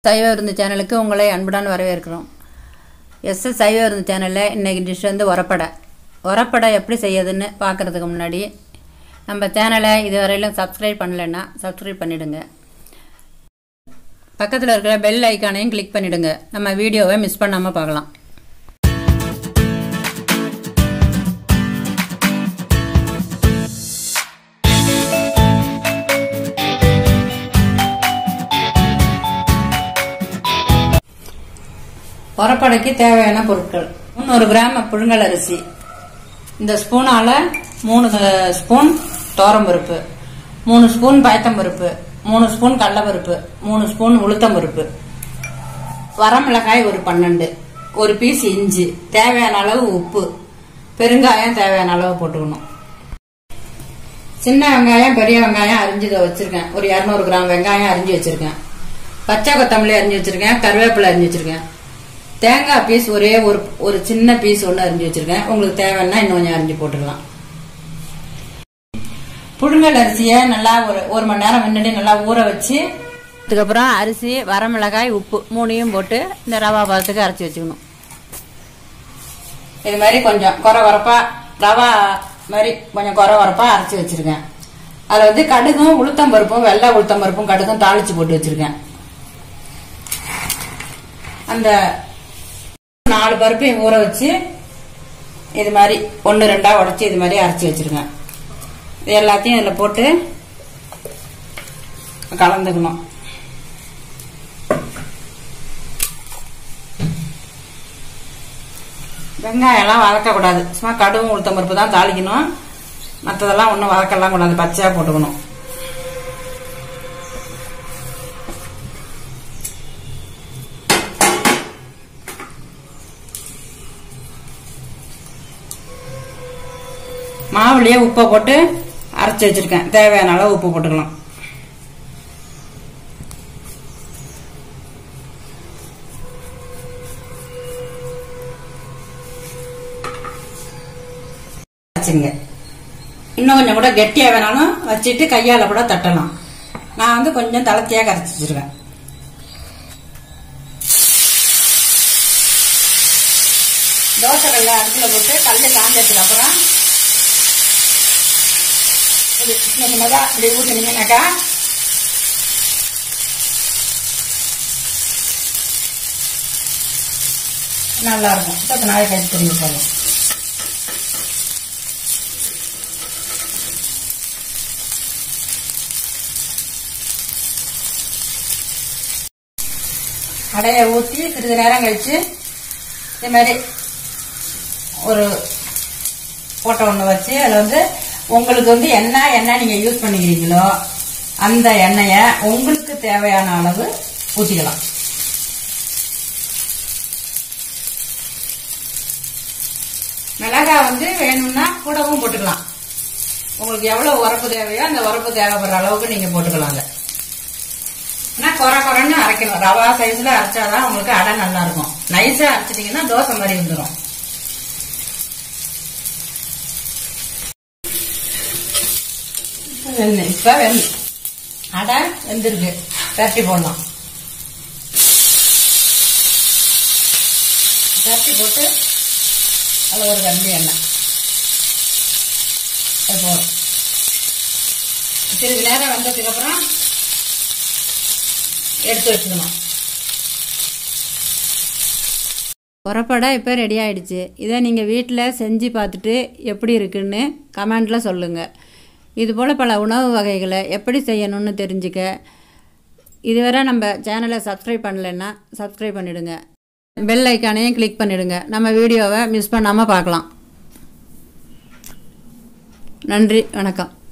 சைவ விருந்து சேனலுக்கு உங்களை அன்புடன் வரவேற்கிறோம் எஸ்எஸ் சைவ விருந்து சேனலில் இன்றைக்கி டிஷ் வந்து உரப்படை உரப்படை எப்படி செய்யறதுன்னு பார்க்குறதுக்கு முன்னாடி நம்ம சேனலை இதுவரையிலும் சப்ஸ்கிரைப் பண்ணலைன்னா சப்ஸ்கிரைப் பண்ணிவிடுங்க பக்கத்தில் இருக்கிற பெல் ஐக்கானையும் கிளிக் பண்ணிவிடுங்க நம்ம வீடியோவை மிஸ் பண்ணாமல் பார்க்கலாம் உரப்படைக்கு தேவையான பொருட்கள் முந்நூறு கிராம் புழுங்கல் அரிசி இந்த ஸ்பூனால மூணு அஹ், ஸ்பூன் பருப்பு மூணு ஸ்பூன் பயத்தம்பருப்பு மூணு ஸ்பூன் கடலப்பருப்பு மூணு ஸ்பூன் உளுத்தம்பருப்பு வரமிளகாய் ஒரு பன்னெண்டு ஒரு பீஸ் இஞ்சி தேவையான அளவு உப்பு பெருங்காயம் தேவையான அளவு போட்டுக்கணும் சின்ன வெங்காயம் பெரிய வெங்காயம் அரிஞ்சு இதை வச்சிருக்கேன் ஒரு இரநூறு கிராம் வெங்காயம் அரிஞ்சு வச்சிருக்கேன் பச்சை கொத்தமல்லி அரிஞ்சு வச்சிருக்கேன் கருவேப்பிலை அரிஞ்சு வச்சிருக்கேன் தேங்காய் பீஸ் ஒரே ஒரு ஒரு சின்ன பீஸ் ஒன்று அரிஞ்சு வச்சிருக்கேன் உங்களுக்கு தேவைன்னா இன்னும் கொஞ்சம் அரிஞ்சு போட்டுக்கலாம் புழுங்கல் அரிசியை நல்லா ஒரு ஒரு மணி நேரம் முன்னாடி நல்லா ஊற வச்சு அதுக்கப்புறம் அரிசி வரமிளகாய் உப்பு மூணையும் போட்டு இந்த ரவா பதத்துக்கு அரைச்சி வச்சுக்கணும் இது மாதிரி கொஞ்சம் குறை வரப்பா ரவா மாதிரி கொஞ்சம் குறை வரப்பா அரைச்சி வச்சிருக்கேன் அதில் வந்து கடுகும் உளுத்தம் பருப்பும் வெள்ளை உளுத்தம் பருப்பும் கடுகும் தாளிச்சு போட்டு வச்சிருக்கேன் அந்த நாலு பருப்பையும் ஊற வச்சு இது மாதிரி ஒன்று ரெண்டா உடச்சி இது மாதிரி அரைச்சி வச்சிருக்கேன் இது எல்லாத்தையும் இதில் போட்டு கலந்துக்கணும் வெங்காயம்லாம் வதக்கக்கூடாது சும்மா கடுகும் உளுத்தம் பருப்பு தான் தாளிக்கணும் மற்றதெல்லாம் ஒன்றும் வதக்கலாம் கூடாது பச்சையாக போட்டுக்கணும் மாவுலயே உப்பை போட்டு அரைச்சி வச்சிருக்கேன் தேவையான அளவு உப்பு போட்டுக்கலாம் வச்சுங்க இன்னும் கொஞ்சம் கூட கெட்டியா வேணாலும் வச்சுட்டு கையால கூட தட்டலாம் நான் வந்து கொஞ்சம் தளர்த்தியா கரைச்சி வச்சிருக்கேன் தோசை கல்ல அடுப்புல போட்டு கல்லு காஞ்சதுக்கு அப்புறம் இது சின்ன சின்னதா இப்படி ஊத்துனீங்கன்னாக்கா நல்லா இருக்கும் பத்து நாளைக்கு கழிச்சு திரும்பி போகும் அடைய ஊற்றி சிறிது நேரம் கழிச்சு இதே மாதிரி ஒரு போட்டோ ஒன்று வச்சு அதில் வந்து உங்களுக்கு வந்து என்ன எண்ணெய் நீங்கள் யூஸ் பண்ணிக்கிறீங்களோ அந்த எண்ணெயை உங்களுக்கு தேவையான அளவு ஊற்றிக்கலாம் மிளகாய் வந்து வேணும்னா கூடவும் போட்டுக்கலாம் உங்களுக்கு எவ்வளவு உரப்பு தேவையோ அந்த உரப்பு தேவைப்படுற அளவுக்கு நீங்க போட்டுக்கலாங்க ஆனா குறை குறைன்னு அரைக்கணும் ரவா சைஸ்ல அரைச்சாதான் உங்களுக்கு அடை நல்லா இருக்கும் நைஸா அரைச்சிட்டீங்கன்னா தோசை மாதிரி வந்துடும் வெந்து இப்ப வெந்து அடை வெந்திருக்கு பரட்டி போடலாம் பரட்டி போட்டு அதில் ஒரு கம்பி எண்ணெய் அது போதும் சிறிது நேரம் வந்ததுக்கு அப்புறம் எடுத்து வச்சுக்கணும் உரப்படை இப்போ ரெடி ஆயிடுச்சு இதை நீங்கள் வீட்டில் செஞ்சு பார்த்துட்டு எப்படி இருக்குன்னு கமெண்டில் சொல்லுங்கள் இதுபோல் பல உணவு வகைகளை எப்படி செய்யணும்னு தெரிஞ்சுக்க இதுவரை நம்ம சேனலை சப்ஸ்கிரைப் பண்ணலைன்னா சப்ஸ்கிரைப் பண்ணிவிடுங்க பெல் ஐக்கானையும் கிளிக் பண்ணிவிடுங்க நம்ம வீடியோவை மிஸ் பண்ணாமல் பார்க்கலாம் நன்றி வணக்கம்